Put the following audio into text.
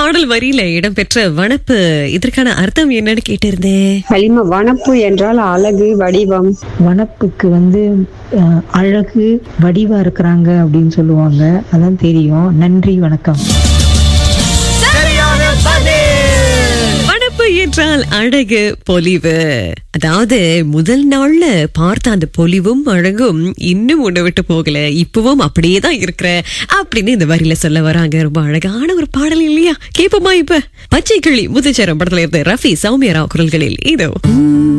பாடல் வரியில இடம்பெற்ற வனப்பு இதற்கான அர்த்தம் என்னன்னு கேட்டிருந்தேன் ஹலிமா வனப்பு என்றால் அழகு வடிவம் வனப்புக்கு வந்து அஹ், அழகு வடிவா இருக்கிறாங்க அப்படின்னு சொல்லுவாங்க அதான் தெரியும் நன்றி வணக்கம் வனப்பு என்றால் அழகு பொலிவு அதாவது முதல் நாள்ல பார்த்த அந்த பொலிவும் அழகும் இன்னும் உன்னை விட்டு போகல இப்பவும் அப்படியே தான் இருக்கிற அப்படின்னு இந்த வரியில சொல்ல வராங்க ரொம்ப அழகான ஒரு பாடல் இல்லையா கேப்போமா இப்ப பச்சை கிளி முத்துச்சரம் படத்துல இருந்து ரஃபி சௌமியரா குரல்களில் இதோ